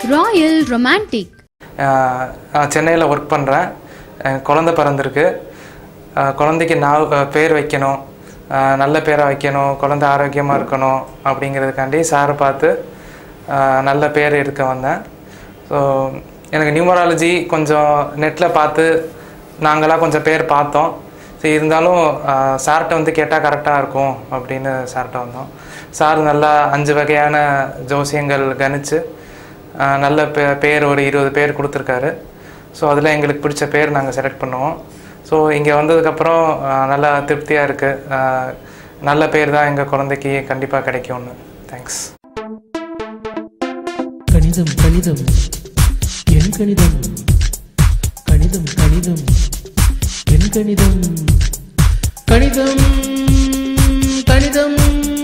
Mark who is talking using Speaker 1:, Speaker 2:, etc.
Speaker 1: Royal romantic
Speaker 2: சென்னையில் work பண்ணுறேன் குழந்த பிறந்திருக்கு அஹ் குழந்தைக்கு நான் பேர் வைக்கணும் அஹ் நல்ல பேராக வைக்கணும் குழந்தை ஆரோக்கியமாக இருக்கணும் அப்படிங்கிறதுக்காண்டி சாரை பார்த்து அஹ் நல்ல பேர் எடுக்க வந்தேன் ஸோ எனக்கு நியூமராலஜி கொஞ்சம் நெட்டில் பார்த்து நாங்களாம் கொஞ்சம் பேர் பார்த்தோம் சரி இருந்தாலும் சார்கிட்ட வந்து கேட்டால் கரெக்டாக இருக்கும் அப்படின்னு சார்கிட்ட வந்தோம் சார் நல்லா அஞ்சு வகையான ஜோசியங்கள் கணிச்சு ஆஹ் நல்ல பே பேர் ஒரு இருபது பேர் கொடுத்துருக்காரு ஸோ அதில் எங்களுக்கு பிடிச்ச பேர் நாங்கள் செலக்ட் பண்ணுவோம் ஸோ இங்கே வந்ததுக்கப்புறம் ஆஹ் நல்லா திருப்தியாக இருக்குது நல்ல பேர் தான் எங்கள் குழந்தைக்கு கண்டிப்பாக கிடைக்கும்னு தேங்க்ஸ்
Speaker 3: கணிதம் கணிதம் என் கணிதம் கணிதம் கணிதம் என் கணிதம் கணிதம் கணிதம்